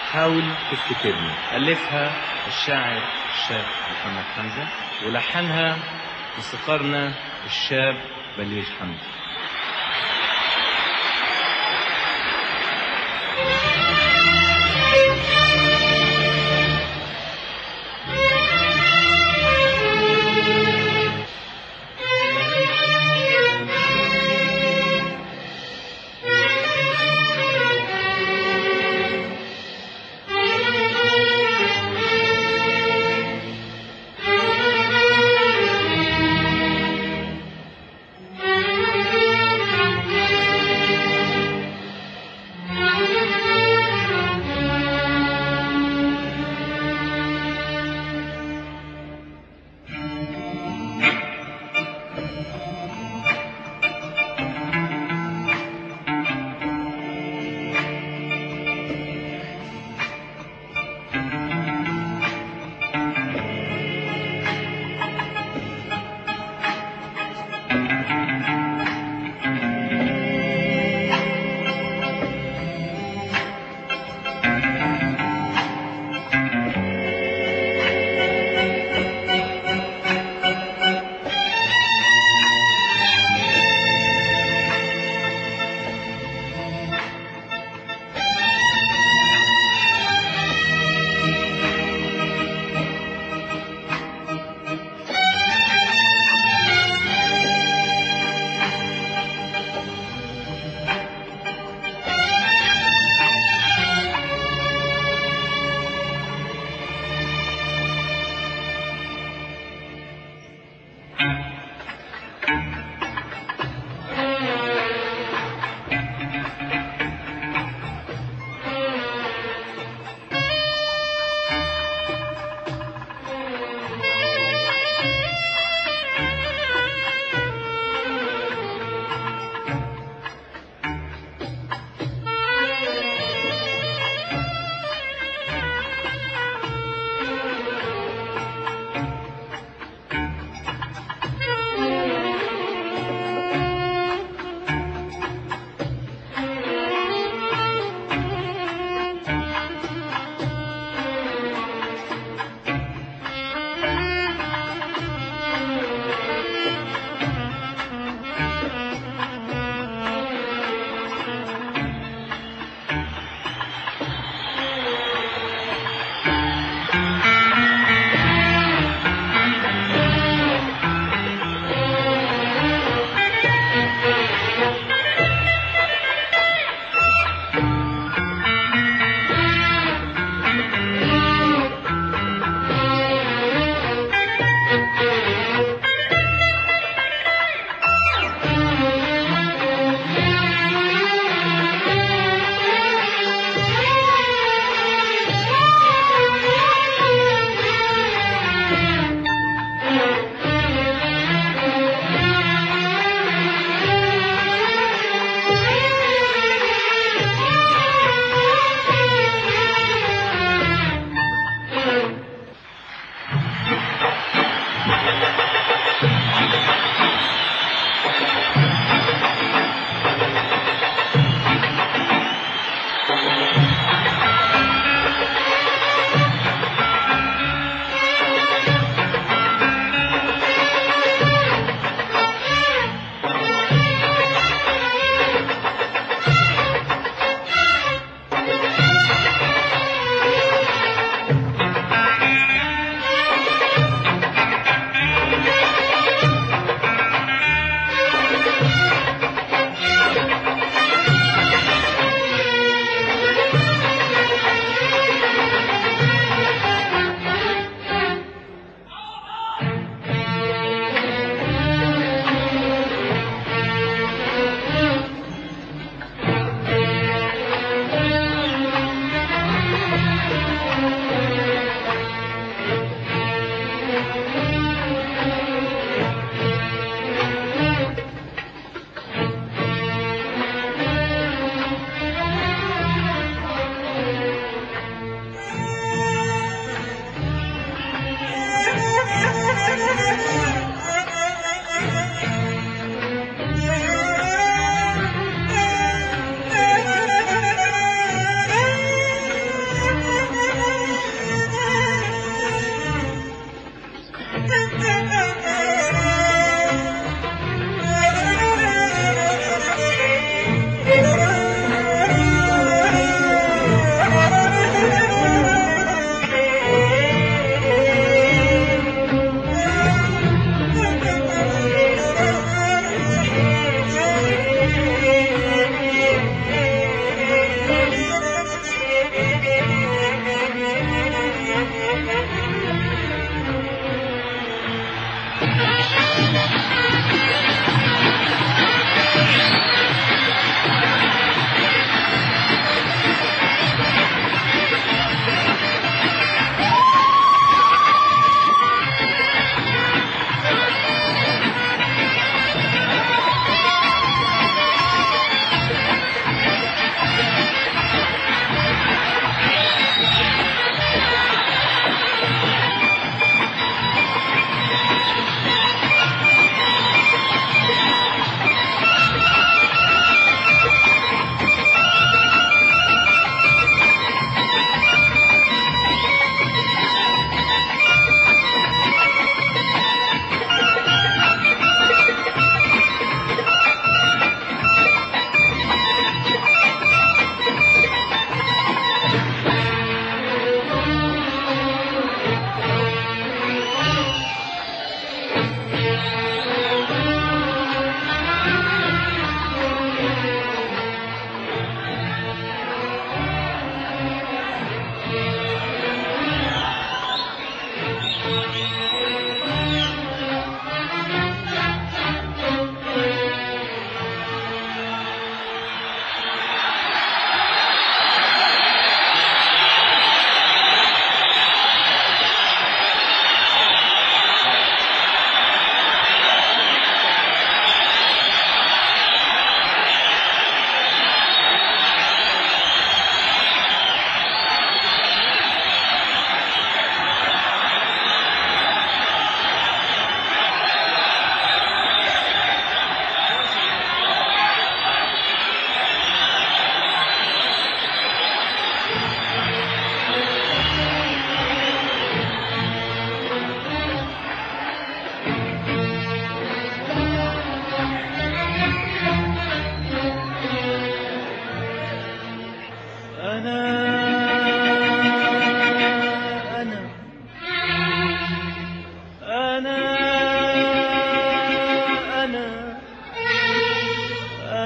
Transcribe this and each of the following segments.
حاول تفتكرني ألفها الشاعر الشاب محمد حمزة ولحنها موسيقارنا الشاب بليغ حمدي Thank you.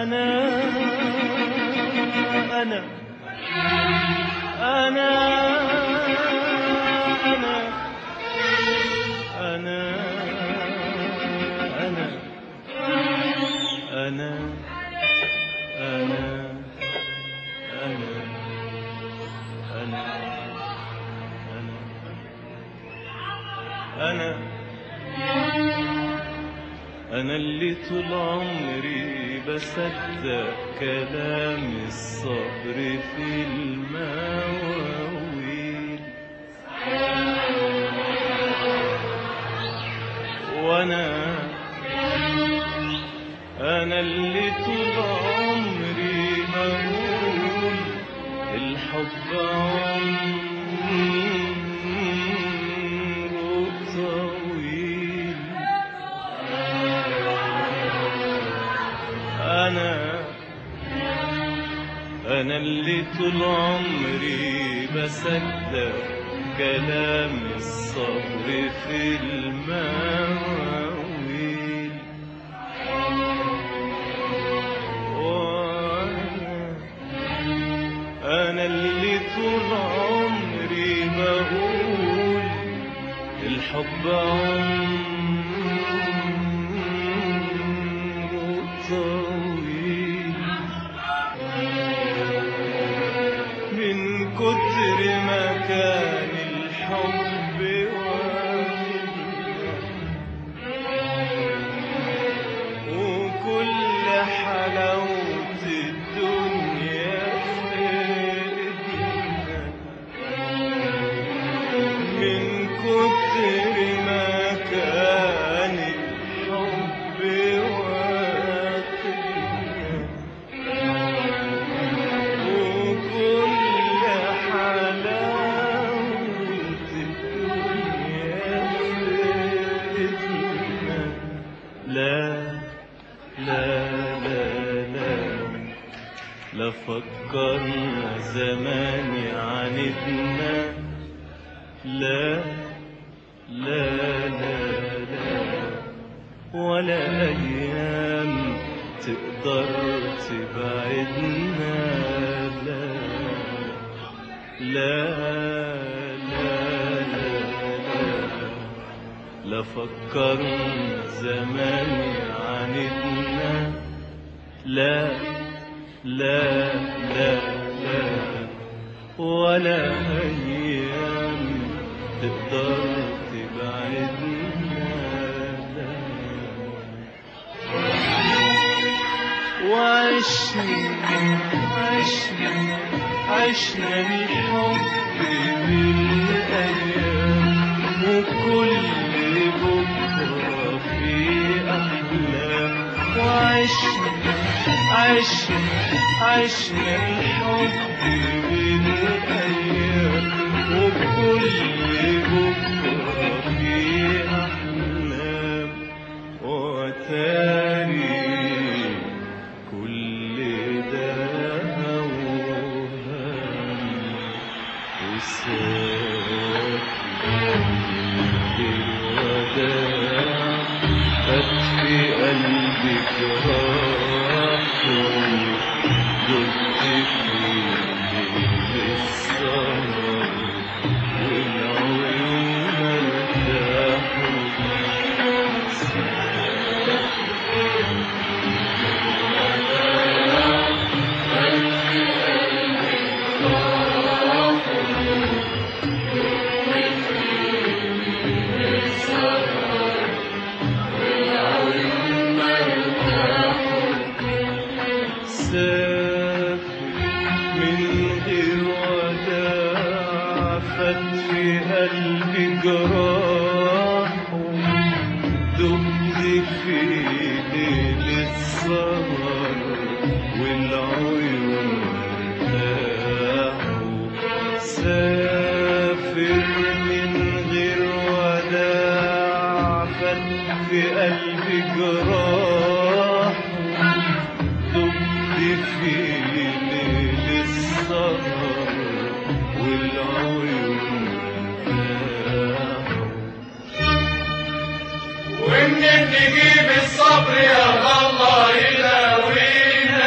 أنا أنا أنا أنا أنا أنا أنا أنا أنا أنا أنا أنا أنا اللي طول عمري بصدق كلام الصبر في المواويل وأنا أنا اللي طول عمري بقول الحب عمره طويل أنا أنا اللي طول عمري بصدق كلام الصبر في المواويل وأنا أنا اللي طول عمري بقول الحب عمره طويل من كتر ما كان الحب واخدنا وكل حلاوة الدنيا في ايدنا من كتر ما كان الحب واخدنا وكل حلاوة الدنيا في ايدنا لا لا لا لا لا فكرنا زمان عاندنا لا لا لا لا ولا أيام تقدر تبعدنا لا لا لا لا لا لا فكرنا زمان عاندنا لا لا لا لا ولا أيام تقدر تبعدنا لا وعشنا عشنا عشنا الحب بالأيام وكل بكرة في أحلام وعشنا عشنا عشنا الحب بالأيام وكل بكرة في أحلام وتاني كل ده أوهام وسافر الوداع أطفي قلبي جراح دقت في ليل السهر والعيون ارتاحوا سافر من غير وداع فات في قلبي جراح دمت في ليل السهر والعيون ارتاحوا سافر من غير وداع فات في قلبي جراح دمت في ليل السهر والعيون ارتاحوا ومنين نجيب الصبر يا الله يداوينا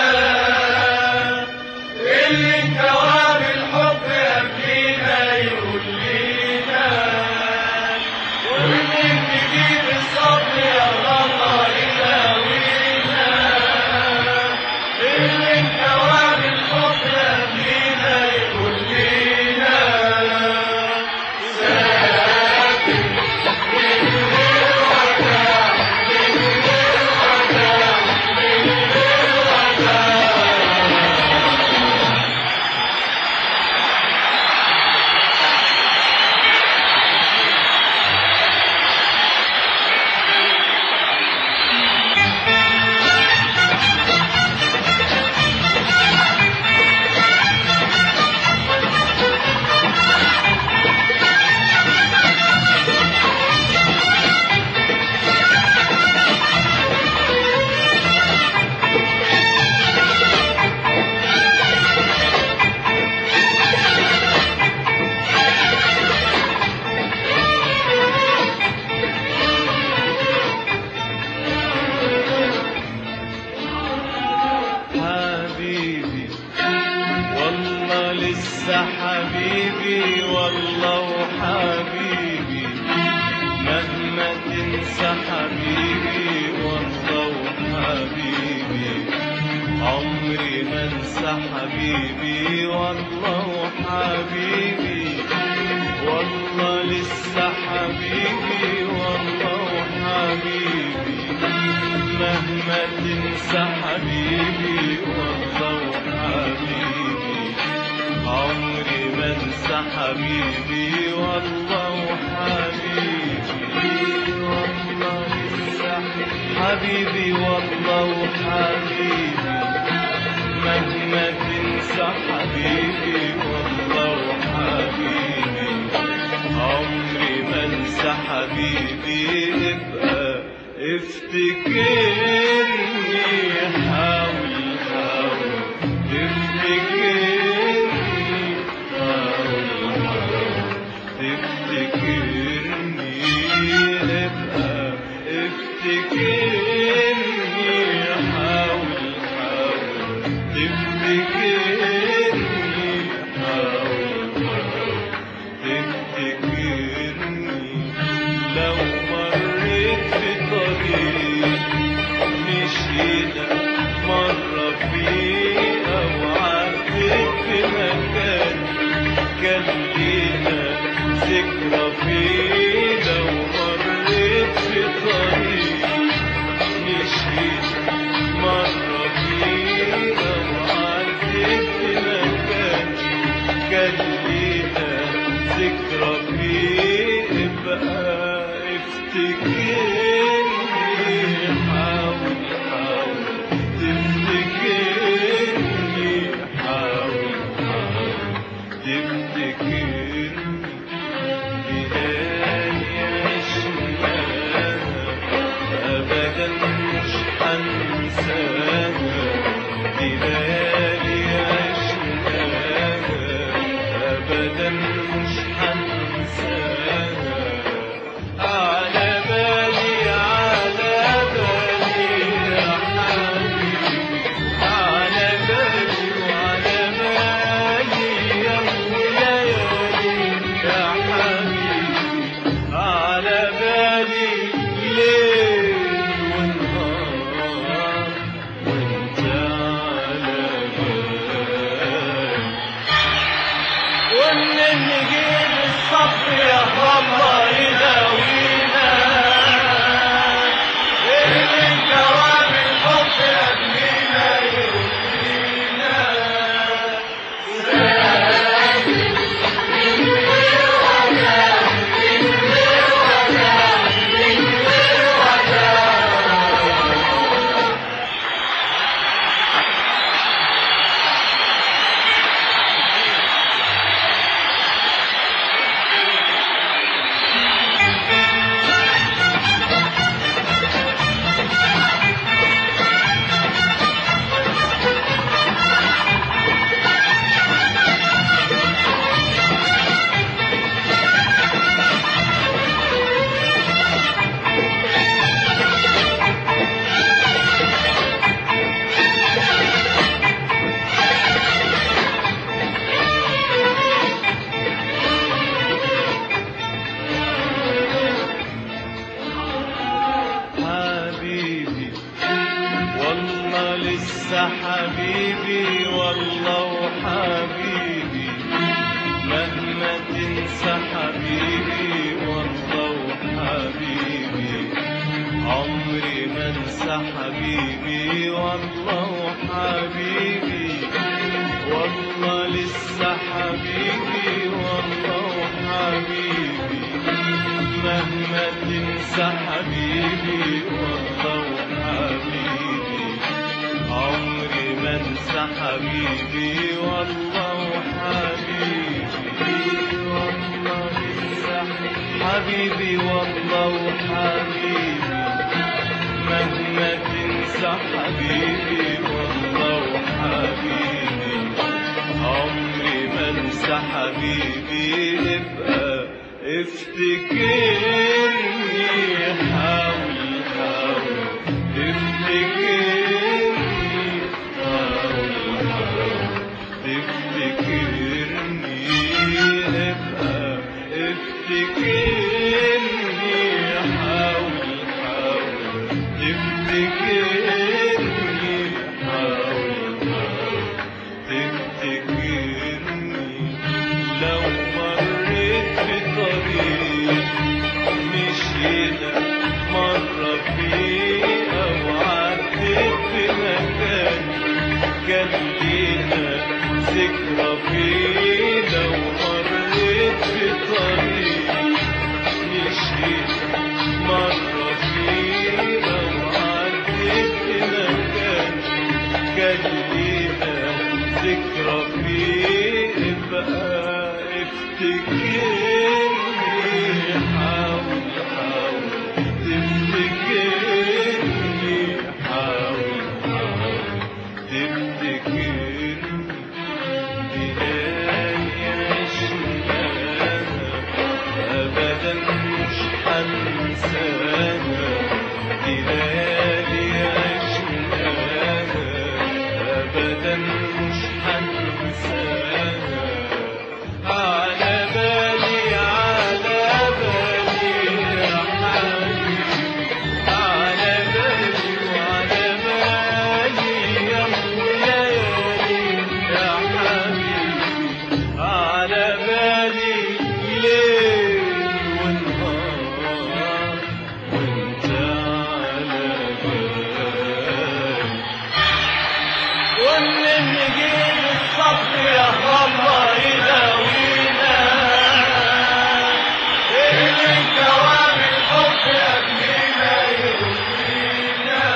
تنسى حبيبي والله وحبيبي مهما تنسى حبيبي والله وحبيبي عمري ما انسى حبيبي والله وحبيبي والله لسه حبيبي والله وحبيبي مهما تنسى حبيبي والله وحبيبي عمري ما انسى حبيبي والله وحبيبي والله لسه حبيبي والله وحبيبي مهما تنسى حبيبي والله وحبيبي عمري ما انسى حبيبي ابقى افتكرني حاول حاول تفتكرني حاول حاول تفتكرني ابقى افتكرني حاول حاول تفتكرني حاول حاول تفتكرني لو مريت في طريق مشينا مرة فيه أو عديت في مكان كان لينا ذكرى فيه لو مريت في طريق مشينا مرة فيه أو عديت في مكان كان لينا ذكرى فيه ابقى افتكرني حاول حاول تفتكرني حاول حاول تفتكرني ليالي عشناها أبدا مش هنساها دي ليالي عشناها أبدا مش هنساها على بالي على بالي يا حبيبي على بالي وعلى بالي يا ليالي يا حبيبي على بالي ليل ونهار وانت على بالي وان نجيب الصبر يا الله يداوينا اللي كرام الحب قبلنا يهدينا حبيبي والله لسه حبيبي والله وحبيبي مهما تنسى حبيبي والله وحبيبي عمري ما انسى حبيبي والله وحبيبي والله لسه حبيبي والله وحبيبي مهما تنسى حبيبي والله وحبيبي عمري ما انسى حبيبي والله وحبيبي والله لسه حبيبي والله وحبيبي مهما تنسى حبيبي والله وحبيبي عمري ما انسى حبيبي ابقى افتكرني حاول حاول افتكرني حاول حاول تفتكرني كان لينا ذكرى فينا ومريت بطريق مشيت مرة فينا وعديت بمكان كان لينا ذكرى فيه بقى افتكرني حاول حاول تفتكرني حاول حاول تفتكرني بليالي عشناها أبدا مش هنساها دي ليالي عشناها أبدا مش هنساها على بالي على بالي يا حبيبي على بالي وعلى بالي يا ليالي يا حبيبي على بالي ليل ونهار وانت على بالي ومن نجيب الصبر يا الله يداوينا اللي دوام الحب قبلنا يروينا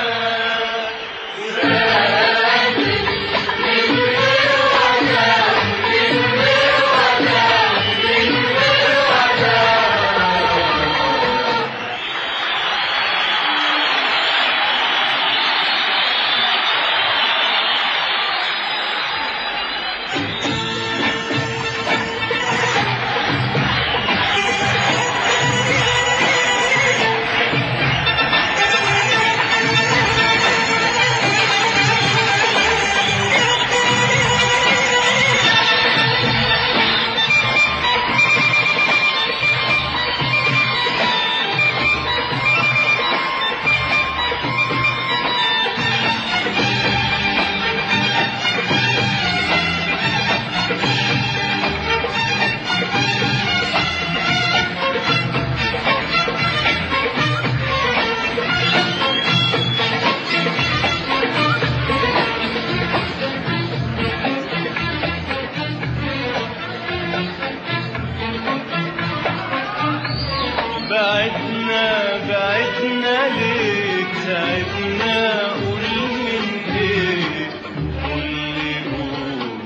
بعدنا بعدنا ليه تعبنا قول من ايه قول لي قول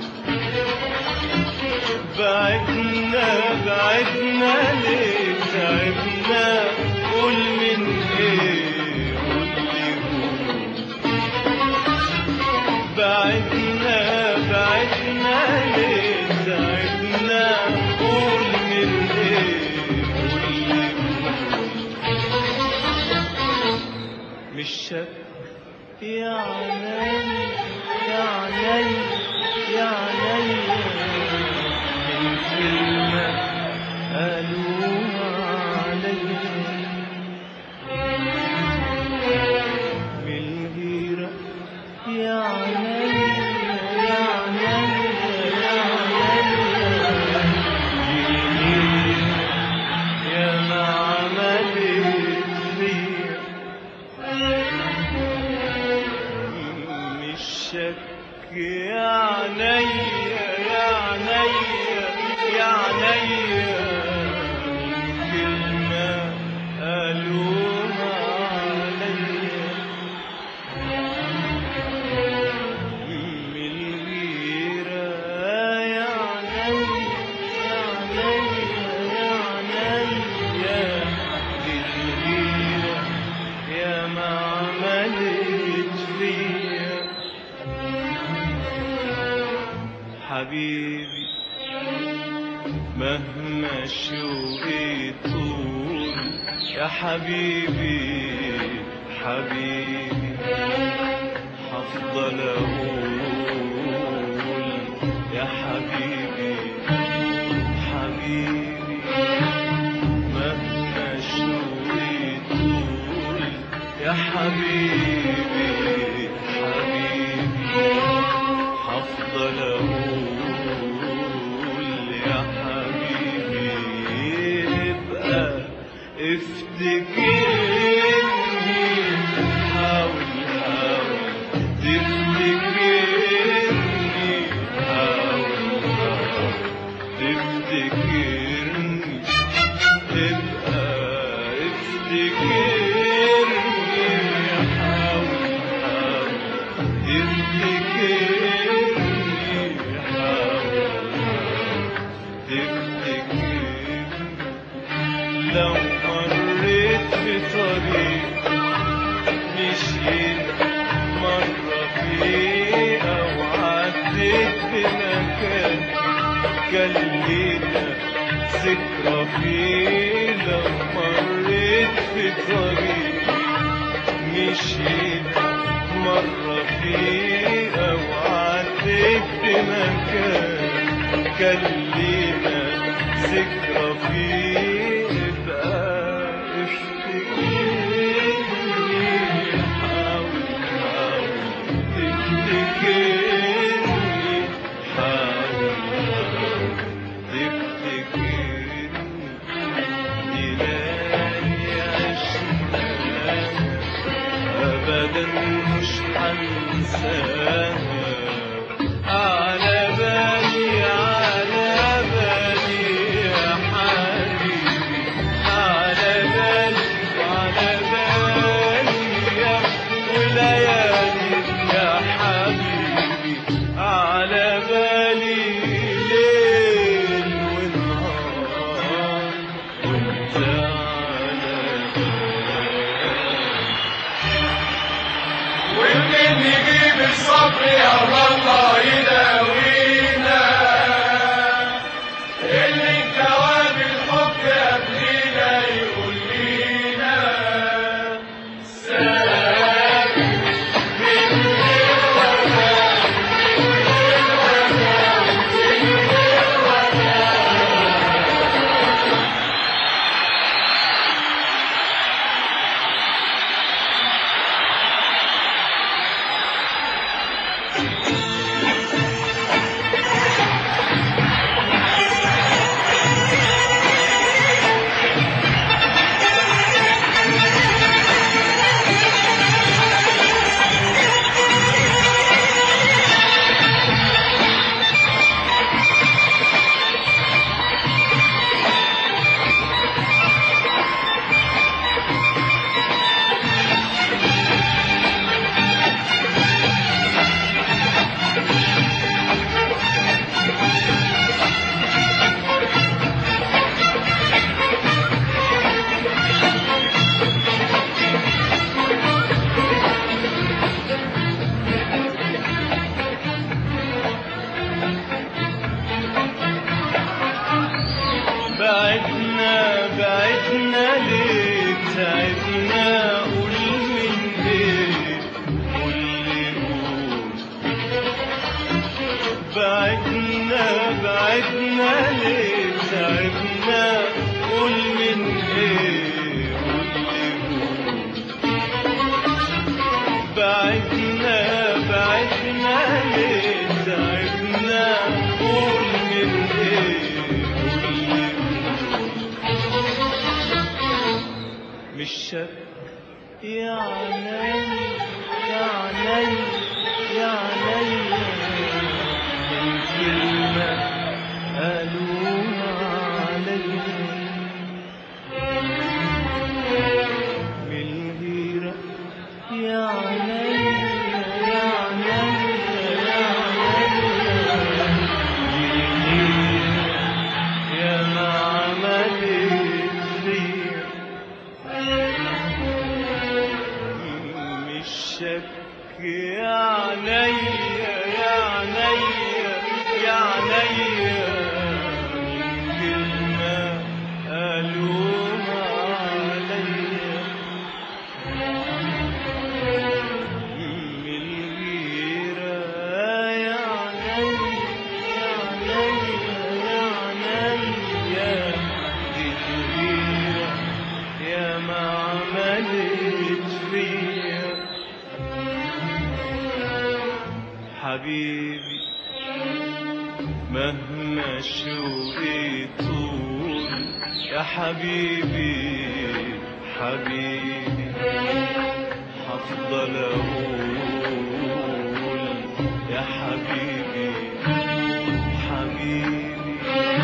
بعدنا بعدنا ليه تعبنا قول من ايه قول لي قول بعدنا بعدنا ليه تعبنا قول من ايه قول لي قول مش شك يا عيني يا عيني يا عيني من كلمة قالوها عليا من الغيرة يا عيني يا عيني يا عيني يا ما عملت فيا مش شك يا عينيا يا عينيا يا عينيا من كلمة قالوها عليا من الغيرة يا عينيا يا عينيا يا عينيا الغيرة يا ما عملت فيا حبيبي مهما شوقي طول يا حبيبي حبيبي هفضل اقول يا حبيبي حبيبي مهما شوقي طول يا حبيبي حبيبي هفضل اقول يا حبيبي ابقى افتكرني حاول حاول تفتكرني ذكرى فيه لو مريت في طريقي مشيت مرة فيه أو عديت بمكان كان لينا ذكرى فيه بقى افتكرني حاول حاول تفتكرني حاول حاول تفتكرني إلهي عشنا أبدا مش هنساها على بالي على بالي يا حبيبي على بالي على بالي يا وليالي يا حبيبي على بالي ليل ونهار وانت على بالي ومنين نجيب الصبر يا الله يداوينا اللي جواب الحب قبلينا يقول لينا سلام من غير وفاء بعدنا بعدنا ليه تعبنا قول من ايه قول لي قول بعدنا بعدنا ليه تعبنا قول من ايه قول لي قول بعدنا بعدنا ليه تعبنا قول من ايه قول لي مش شك يا عيني يا عيني يا عيني من كلمة قالوها عليا من الغيرة يا عيني يا عيني يا عيني يا ما عملت فيا مش شك يا عينيا يا عينيا يا عينيا من كلمة قالوها عليا من الغيرة يا عينيا يا عينيا يا عينيا دي الغيرة يا ما عملت فيا حبيبي مهما شوقي طول يا حبيبي حبيبي هفضل اقول يا حبيبي حبيبي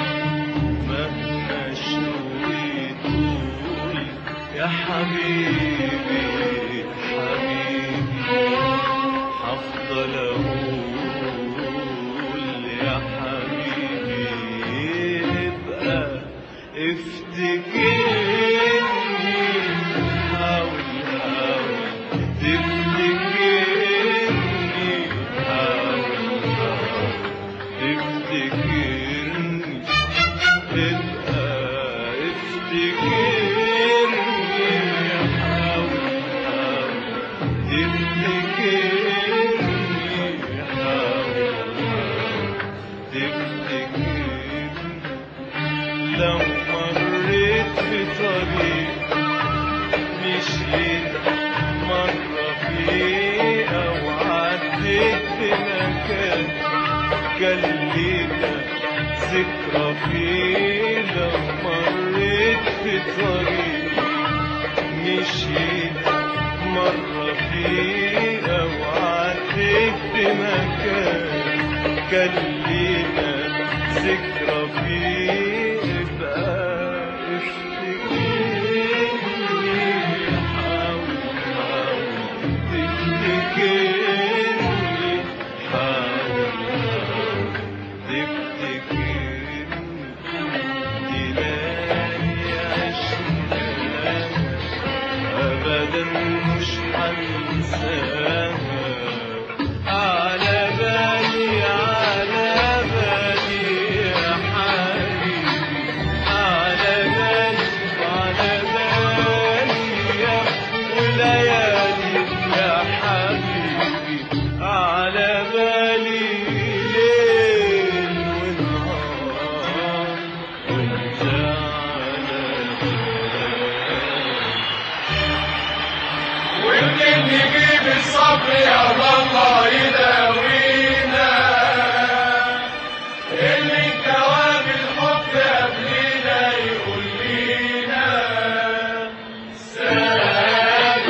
مهما شوقي طول يا حبيبي حبيبي هفضل اقول يا حبيبي ابقى افتكرني حاول حاول تفتكرني حاول حاول تفتكرني تبقى كان لينا ذكرى فينا مريت في طريق مشيت مرة فيها وعديت بمكان كان لينا ذكرى فيه بقى افتكرني حاول حاول تفتكرني حاول حاول تفتكرني تلاقي عشقنا أبدا مش هنساها على بالي على بالي يا حبيبي على بالي على بالي يا وليالي يا حبيبي على بالي ليل ونهار وانت على بالي ومنين نجيب الصبر يا الله يداوينا اللي الدوام الحب قبلينا يقول لينا سلام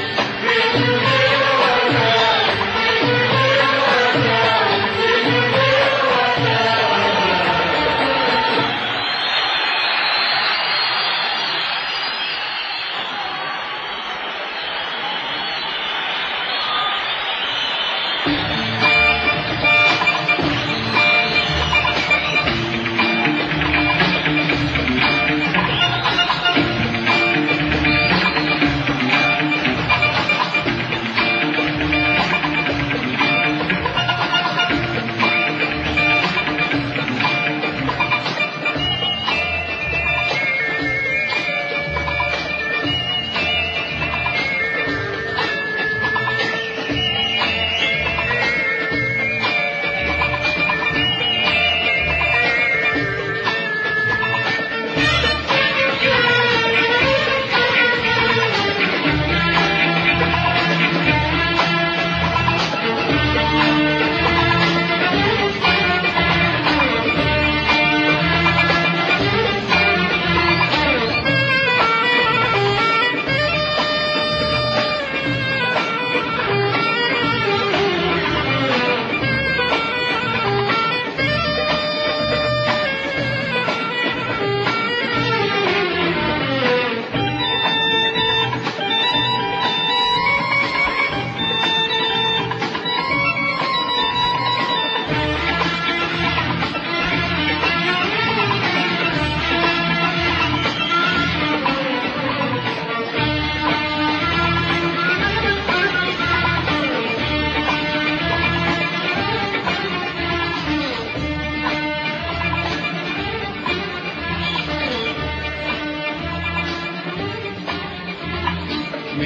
من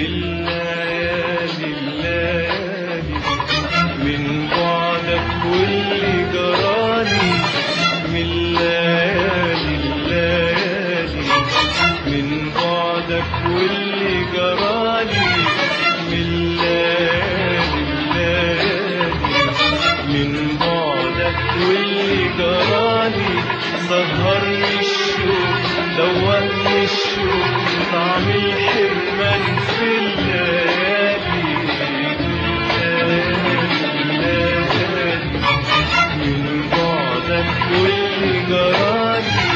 ليالي الليالي من بعدك واللي جرالي من ليالي الليالي من بعدك واللي جرالي من ليالي الليالي من بعدك واللي جرالي سهرني الشوق دوقني الشوق طعم الحرمان في الليالي الليالي من بعدك واللي جرالي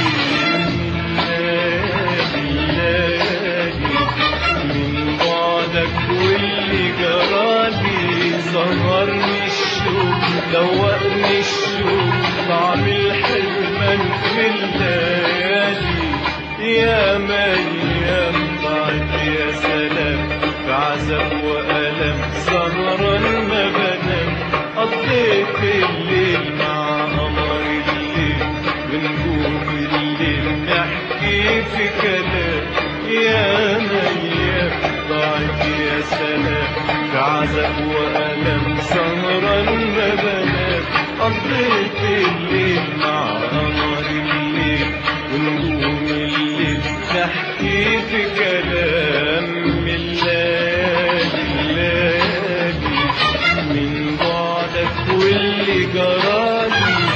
الليالي من بعدك واللي جرالي سهرني الشوق دوقني الشوق طعم الحرمان في الليالي يا مريم ضعت يا سلام في عذاب وألم سهرا ما بنام قضيت الليل مع قمر الليل ونجوم الليل نحكي في كلام يا مريم ضاعت يا سلام في عذاب وألم سهرا ما بنام قضيت الليل مع قمر الليل ونجوم الليل نحكي في كلام الليالي الليالي من بعدك واللي جرالي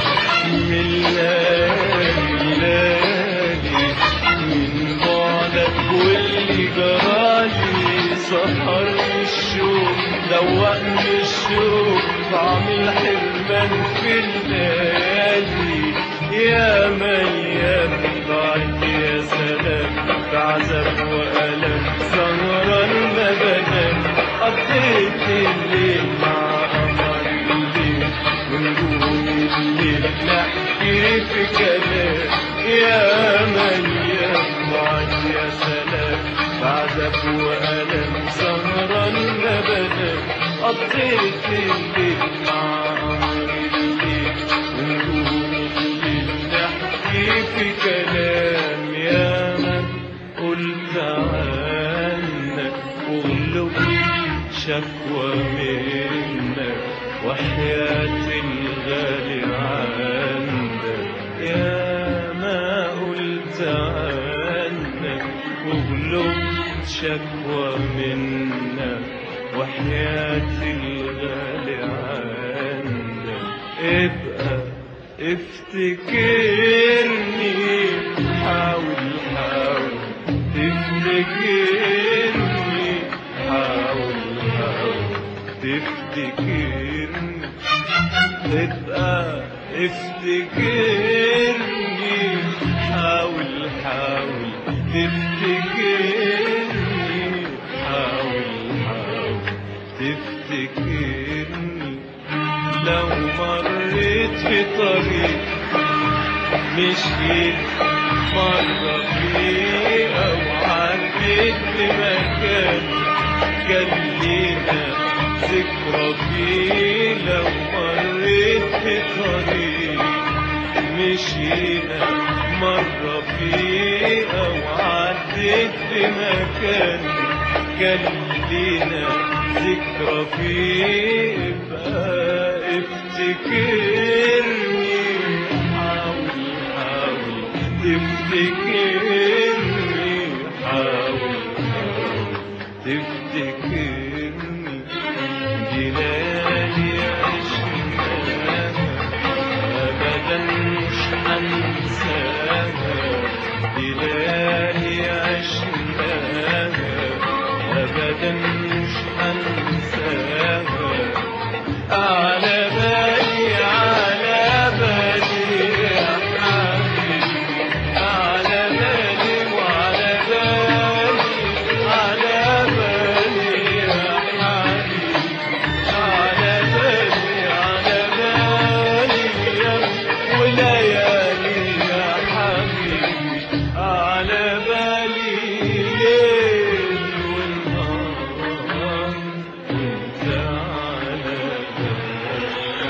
دوقني الشوق طعم الحرمان في الليالي يا ميام ضاعت يا سلام بعذاب وألم سهران ما بنام قضيت الليل مع قمر الليل ونجوم الليل نحكي في كلام يا ميام ضاعت يا سلام بعذاب وألم سهران ما بنام قضيت الليل مع قمر الليل ونجوم الليل نحكي في كلام يا من قلت عنك واغلب شكوى منك وحياة الغالي عندك يا ما قلت عنك واغلب شكوى منك وحياة الغالي عندك ابقى افتكرني حاول حاول تفتكرني حاول حاول تفتكرني تبقى افتكرني حاول حاول تفتكرني حاول حاول تفتكرني لو مريت في طريق مشيت مرة فيه أو عديت بمكان كان لينا ذكرى فيه لو مريت في طريق مشينا مرة فيه أو عديت بمكان كان لينا ذكرى فيه بقى افتكرني حاول حاول تفتكرني حاول حاول تفتكرني دي ليالي عشناها أبدا مش هنساها دي ليالي عشناها أبدا مش هنساها على بالي على بالي يا حبيبي على بالي وعلى بالي على بالي يا حبيبي على بالي على بالي يا وليالي يا حبيبي على بالي ليل ونهار وانت على بالي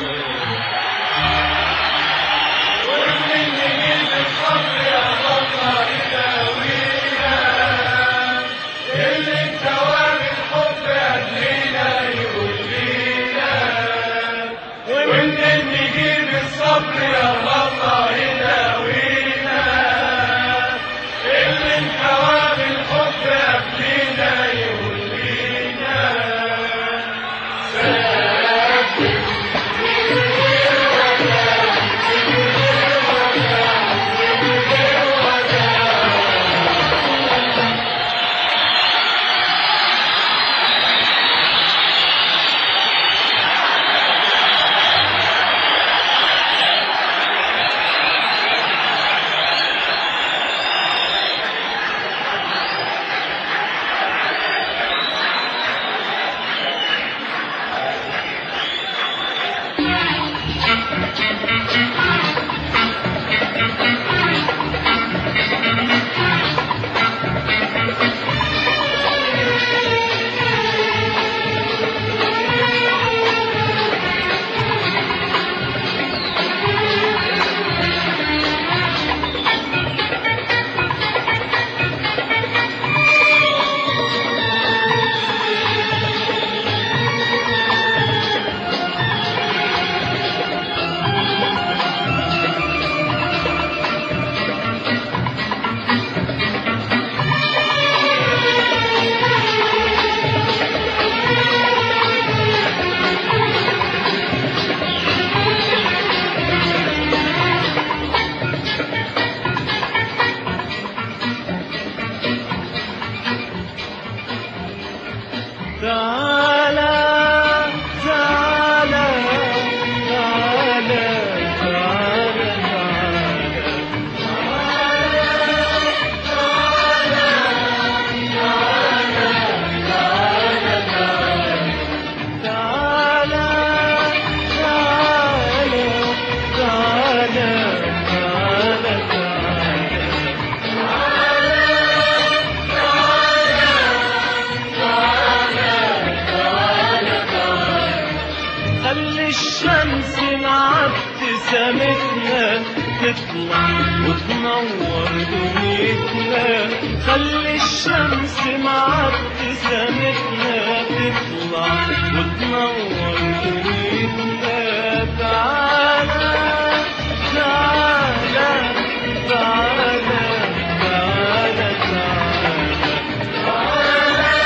اللي الدوام الحب قبلينا يقول لينا ومنين نجيب الصبر يا الله يداوينا اللي الدوام الحب قبلينا يقول لينا ابتسامتنا تطلع وتنور دنيتنا خلي الشمس مع ابتسامتنا تطلع وتنور دنيتنا تعالى تعالى تعالى تعالى تعالى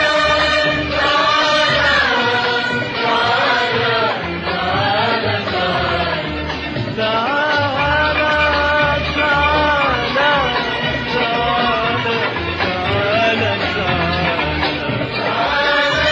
تعالى تعالى تعالى تعالى تعالى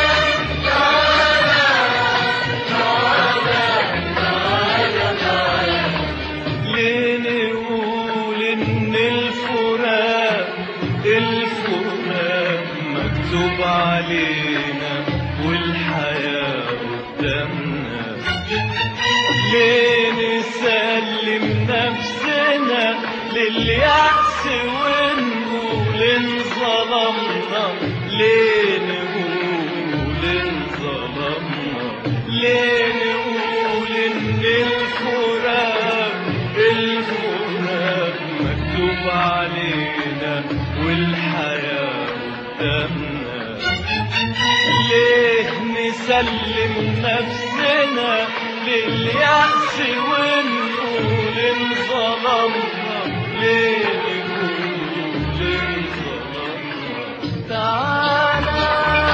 ليه نقول ان الفراق الفراق مكتوب علينا والحياة قدامنا ليه نسلم نفسنا لليأس ونقول انظلمنا ليه نقول انظلمنا ليه نقول ان الفراق الفراق مكتوب علينا والحياة قدامنا ليه نسلم نفسنا لليأس ونقول انظلمنا ليه نقول انظلمنا تعالى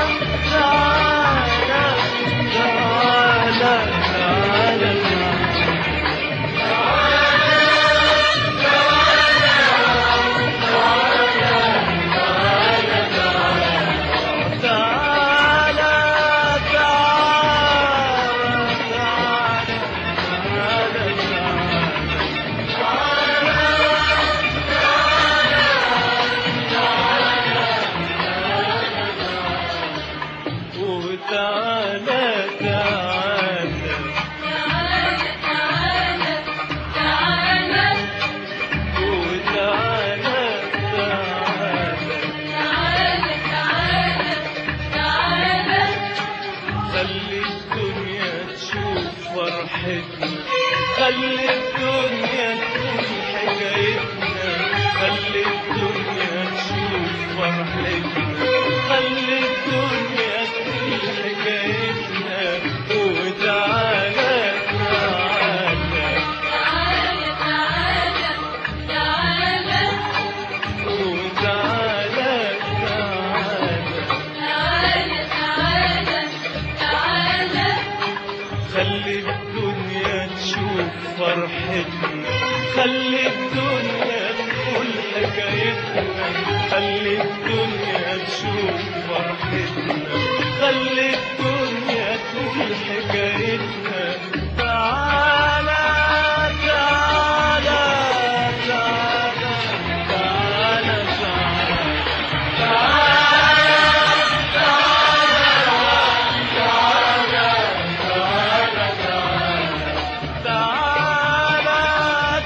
تعالى تعالى تعالى تعالى تعالى تعالى تعالى تعالى وتعالى تعالى وتعالى تعالى خلي الدنيا تشوف فرحتنا خلي الدنيا تقول حكايتنا خلي الدنيا تشوف فرحتنا خلي الدنيا تقول حكايتنا وتعالى تعالى وتعالى تعالى خلي الدنيا تشوف فرحتنا خلي الدنيا تقول حكايتنا خلي الدنيا تشوف فرحتنا خلي الدنيا تقول حكايتنا تعالى تعالى تعالى تعالى تعالى تعالى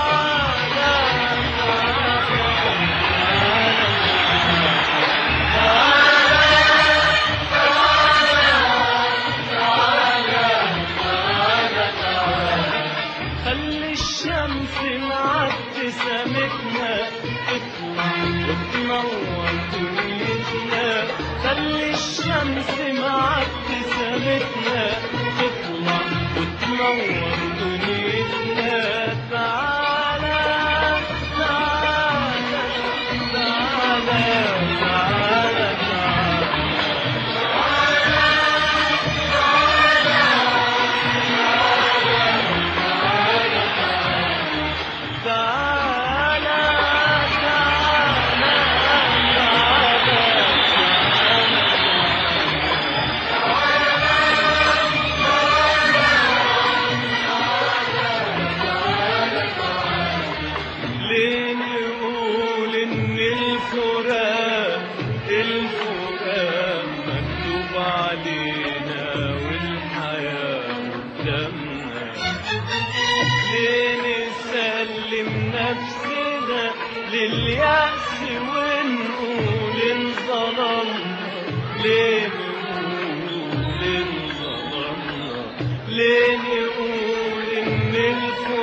خلي الشمس مع ابتسامتنا تطلع وتنور دنيتنا خلي الشمس مع ابتسامتنا تطلع وتنور دنيتنا تعالى تعالى تعالى تعالى تعالى تعالى تعالى ليه نقول ان الفراق الفراق مكتوب علينا والحياة قدامنا ليه نسلم نفسنا لليأس ونقول انظلمنا ليه نقول انظلمنا ليه نقول ان الفراق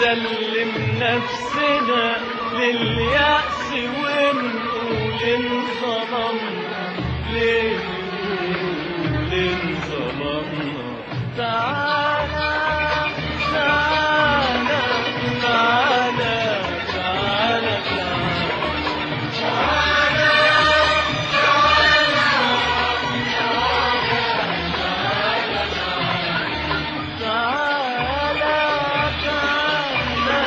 نسلم نفسنا لليأس ونقول انظلمنا ليه نقول انظلمنا تعالى تعالى تعالى تعالى تعالى تعالى تعالى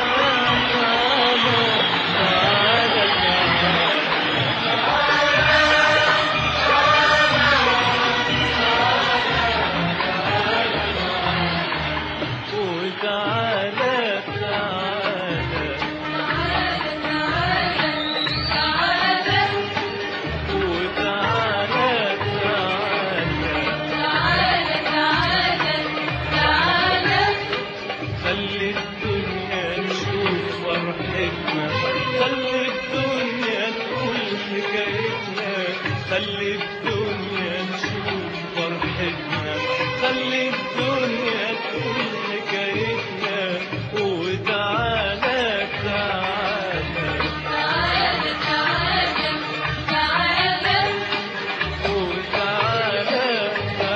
تعالى تعالى وتعالى تعالى وتعالى تعالى خلي الدنيا تشوف فرحتنا خلي الدنيا تقول حكايتنا خلي الدنيا تشوف فرحتنا خلي الدنيا تقول حكايتنا وتعالى تعالى وتعالى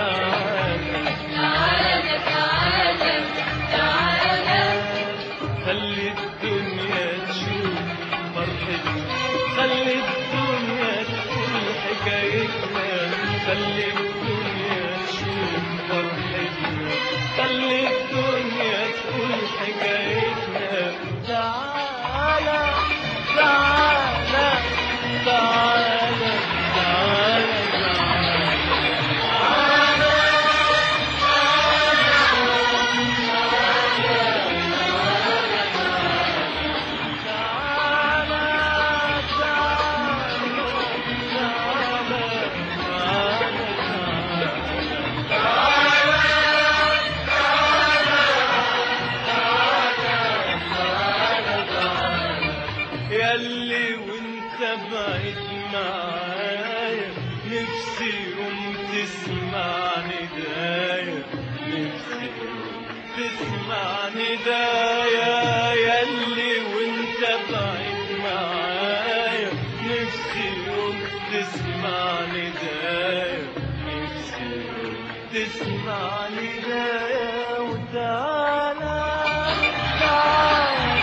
تعالى خلي الدنيا تشوف فرحتنا خلي الدنيا تقول حكايتنا خلي الدنيا تشوف فرحتنا خلي الدنيا تقول حكايتنا تعالى تعالى تعالى تعالى تعالى ياللي وانت بعيد معايا نفسي يوم تسمع ندايا نفسي يوم تسمع ندايا ياللي وانت بعيد معايا نفسي يوم تسمع ندايا نفسي يوم تسمع ندايا وتعالى تعالى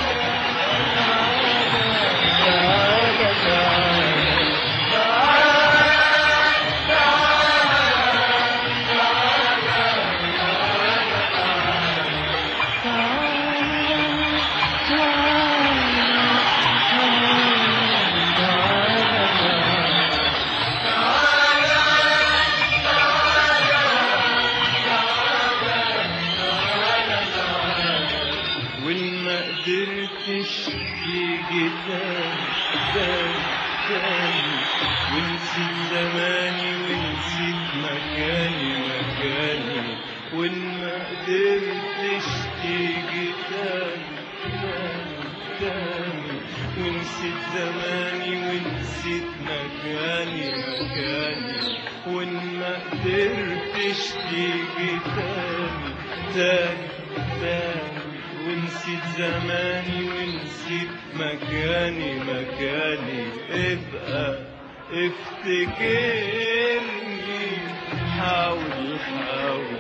وإن ما قدرتش تيجي تاني تاني تاني ونسيت زماني ونسيت مكاني مكاني وإن ما قدرتش تيجي تاني تاني تاني ونسيت زماني ونسيت مكاني مكاني وإن ما قدرتش تيجي تاني تاني تاني ونسيت زماني ونسيت مكاني مكاني ابقى افتكرني حاول حاول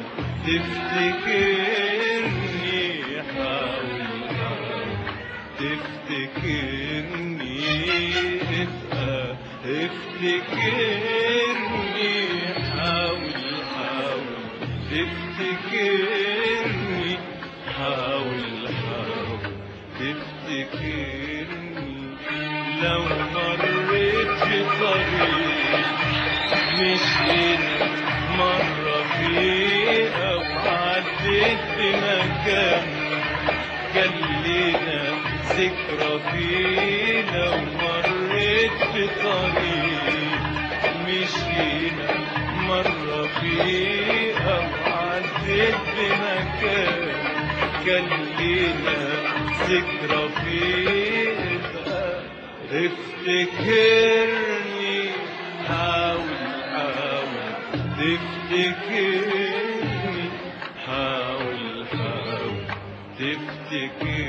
تفتكرني حاول حاول تفتكرني ابقى افتكرني حاول حاول تفتكرني حاول حاول تفتكرني لو مريت في طريق مشينا مرة فيه أو عديت بمكان كان لينا ذكرى فيه لو مريت في طريق مشينا مرة فيه أو عديت بمكان كان لينا ذكرى فيه افتكرني حاول حاول تفتكرني حاول حاول تفتكرني